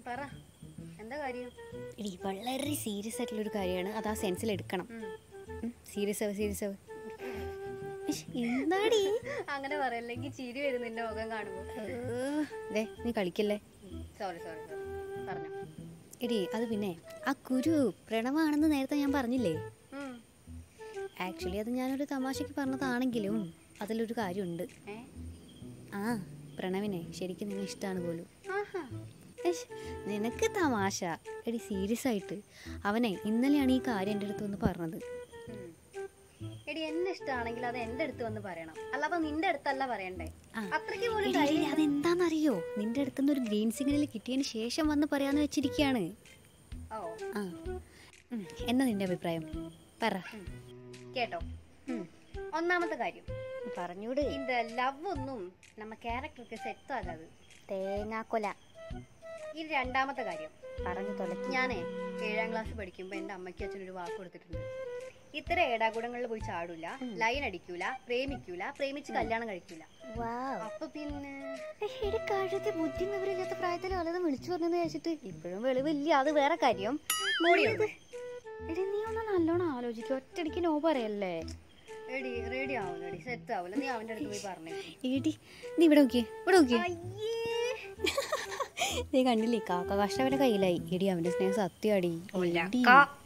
പറ എന്താ കാര്യം എടി വളരെ സീരിയസ് ആയിട്ടുള്ള ഒരു കാര്യമാണ് അത് ആ സെൻസിൽ എടുക്കണം സീരിയസ് ആവ് സീരിയസ് ആവ് ഇഷ്, എന്താടി അങ്ങനെ പറയല്ലെങ്കിൽ ചിരി വരും നിന്റെ മുഖം കാണുമ്പോൾ ഏഹ്, ദേ നീ കളിക്കല്ലേ സോറി സോറി സോറി പറഞ്ഞോ എടി അത് പിന്നെ ആ കുരു പ്രണവാണെന്ന് നേരത്തെ ഞാൻ പറഞ്ഞില്ലേ ഉം. ആക്ച്വലി അത് ഞാനൊരു തമാശക്ക് പറഞ്ഞതാണെങ്കിലും അതിലൊരു കാര്യമുണ്ട് ഏ? ആ പ്രണവിനെ ശരിക്കും നിന്നെ ഇഷ്ടമാണ് പോലും ആഹാ. ഏഷ്, നിനക്ക് തമാശ എടി സീരിയസ് ആയിട്ട് അവനെ ഇന്നലെയാണ് ഈ കാര്യം എൻ്റെ അടുത്ത് വന്ന് പറഞ്ഞത് ഉം. എടി എന്നെ ഇഷ്ടമാണെങ്കിൽ അത് എന്റെ അടുത്ത് വന്ന് പറയണം അല്ലാതെ നിന്റെ അടുത്തല്ല പറയണ്ടേ ആ. അത്രയ്ക്ക് പോലും എടി, എടി, ധൈര്യം- അതെന്താണെന്നറിയോ നിന്റെ അടുത്തുനിന്ന് ഒരു ഗ്രീൻ സിഗ്നൽ കിട്ടിയതിന് ശേഷം വന്ന് പറയാന്ന് വെച്ചിരിക്കുകയാണ് ഓ ആ ഉം, എന്നാ നിന്റെ അഭിപ്രായം പറ ഉം. കേട്ടോ ഉം, ഒന്നാമത്തെ കാര്യം പറഞ്ഞൂട് இந்த லவ் ഒന്നും നമ്മ ക്യാരക്ടർക്ക് സെറ്റ് ആകാത് തേങ്ങാക്കൊല ഈ രണ്ടാമത്തെ കാര്യം പറഞ്ഞു തൊലക്കി ഞാനേ ഏഴാം ക്ലാസ് പഠിക്കുമ്പോൾ എൻ്റെ അമ്മയ്ക്ക് അച്ഛനൊരു വാക്ക് കൊടുത്തിട്ടുണ്ട് ഇത്തരം ഏടാകൂടങ്ങളിൽ പോയി ചാടൂല ലൈൻ അടിക്കൂല പ്രേമിക്കൂല പ്രേമിച്ച് കല്യാണം കഴിക്കൂല അപ്പൊ പിന്നെ എടി കഴുതി ബുദ്ധി വിവരമില്ലാത്ത പ്രായത്തിൽ വല്ലതും വിളിച്ചു പറഞ്ഞെന്ന് വെച്ചിട്ട് ഇപ്പോഴും വെളിവില്ല അത് വേറെ കാര്യം മൂടിയുണ്ട് എടി നീ ഒന്ന് നല്ലോണം ആലോചിക്കും ഒറ്റടിക്ക് നോ പറയല്ലേ റെഡി റെഡി ആവില്ല റെഡി സെറ്റ് ആവില്ല നീ അവൻ്റെ അടുത്ത് പോയി പറഞ്ഞേ എടി നീ ഇവിടെ നോക്കിയേ ഇവിടെ നോക്കിയേ അയ്യേ നീ കണ്ടില്ലേ കാക്ക കഷ്ടവന്റെ കയ്യിലായി എടി അവന്റെ സ്നേഹം സത്യമാടി ഒലക്ക.